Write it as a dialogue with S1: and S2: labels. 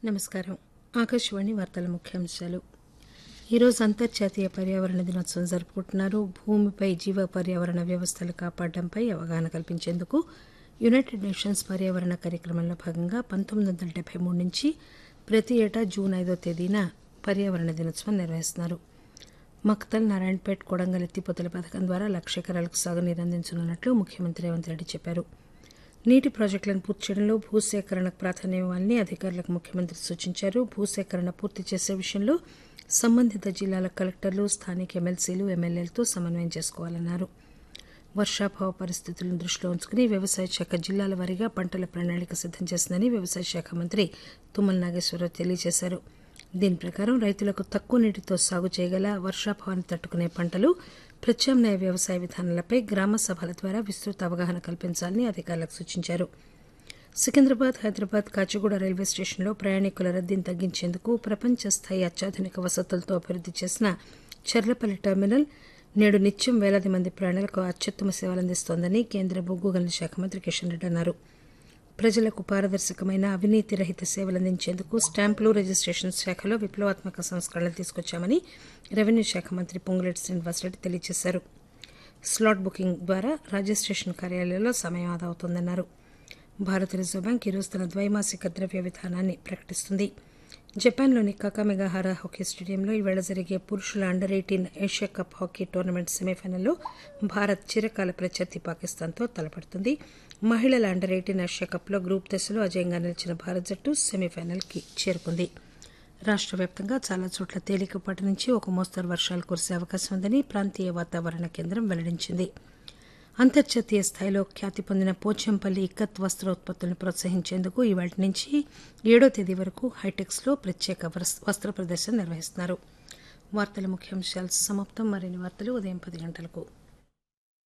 S1: నమస్కారం ఆకాశవాణి వార్తల ముఖ్యాంశాలు ఈరోజు అంతర్జాతీయ పర్యావరణ దినోత్సవం జరుపుకుంటున్నారు భూమిపై జీవ పర్యావరణ వ్యవస్థలు కాపాడడంపై అవగాహన కల్పించేందుకు యునైటెడ్ నేషన్స్ పర్యావరణ కార్యక్రమంలో భాగంగా పంతొమ్మిది వందల డెబ్బై మూడు నుంచి ప్రతి ఏటా జూన్ ఐదో తేదీన పర్యావరణ దినోత్సవం నిర్వహిస్తున్నారు మక్తల్ నారాయణపేట్ కొడంగల్ ఎత్తిపోతల పథకం ద్వారా లక్ష ఎకరాలకు సాగునీరు అందించనున్నట్లు ముఖ్యమంత్రి రేవంత్ రెడ్డి చెప్పారు నీటి ప్రాజెక్టులను పూర్తి చేయడంలో భూసేకరణకు ప్రాధాన్యం ఇవ్వాలని అధికారులకు ముఖ్యమంత్రి సూచించారు భూసేకరణ పూర్తి చేసే విషయంలో సంబంధిత జిల్లాల కలెక్టర్లు స్థానిక ఎమ్మెల్సీలు ఎమ్మెల్యేలతో సమన్వయం చేసుకోవాలన్నారు వర్షాభావ పరిస్థితులను దృష్టిలో ఉంచుకుని వ్యవసాయ శాఖ జిల్లాల వారీగా పంటల ప్రణాళిక సిద్దం చేసిందని వ్యవసాయ శాఖ మంత్రి తుమ్మల నాగేశ్వరరావు తెలియజేశారు దీని ప్రకారం రైతులకు తక్కువ నీటితో సాగు చేయగల వర్షాభావాన్ని తట్టుకునే పంటలు ప్రత్యామ్నాయ వ్యవసాయ విధానాలపై గ్రామ సభల ద్వారా విస్తృత అవగాహన కల్పించాలని అధికారులకు సూచించారు సికింద్రాబాద్ హైదరాబాద్ కాచిగూడ రైల్వే స్టేషన్లో ప్రయాణికుల రద్దీని తగ్గించేందుకు ప్రపంచ స్థాయి అత్యాధునిక వసతులతో అభివృద్ది చేసిన చర్లపల్లి టెర్మినల్ నేడు నిత్యం వేలాది మంది ప్రయాణికులకు అత్యుత్తమ సేవలందిస్తోందని కేంద్ర బొగ్గు గనుల శాఖ మంత్రి కిషన్ రెడ్డి అన్నారు ప్రజలకు పారదర్శకమైన అవినీతి రహిత సేవలందించేందుకు స్టాంపులు రిజిస్టేషన్ శాఖలో విప్లవాత్మక సంస్కరణలు తీసుకొచ్చామని రెవెన్యూ శాఖ మంత్రి పొంగులేటి శ్రీనివాసరెడ్డి తెలియజేశారు స్లాట్ బుకింగ్ ద్వారా రిజిస్టేషన్ కార్యాలయాల్లో సమయం ఆదా అవుతోందన్నారు భారత రిజర్వ్ బ్యాంక్ ఈరోజు తన ద్వైమాసిక ద్రవ్య విధానాన్ని ప్రకటిస్తుంది జపాన్లోని కకామెగాహారా హాకీ స్టేడియంలో ఈవేళ జరిగే పురుషుల under eighteen Asia cup hockey tournament సెమీఫైనల్లో భారత్ చిరకాల ప్రత్యర్థి పాకిస్తాన్తో తలపడుతుంది మహిళల అండర్ ఎయిటీన్ ఏషియా కప్లో గ్రూప్ దశలో అజయంగా నిలిచిన భారత్ జట్టు సెమీఫైనల్కి చేరుకుంది రాష్ట్ర వ్యాప్తంగా చాలా చోట్ల తేలికపాటి నుంచి ఒక మోస్తరు వర్షాలు కురిసే అవకాశం ఉందని ప్రాంతీయ వాతావరణ కేంద్రం వెల్లడించింది అంతర్జాతీయ స్థాయిలో ఖ్యాతి పొందిన పోచంపల్లి ఇక్కత్ వస్త్ర ఉత్పత్తులను ప్రోత్సహించేందుకు ఇవాటి నుంచి ఏడో తేదీ వరకు హైటెక్స్లో ప్రత్యేక వస్త్ర ప్రదర్శన నిర్వహిస్తున్నారు వార్తల ముఖ్యాంశాలు సమాప్తం మరిన్ని వార్తలు ఉదయం పది గంటలకు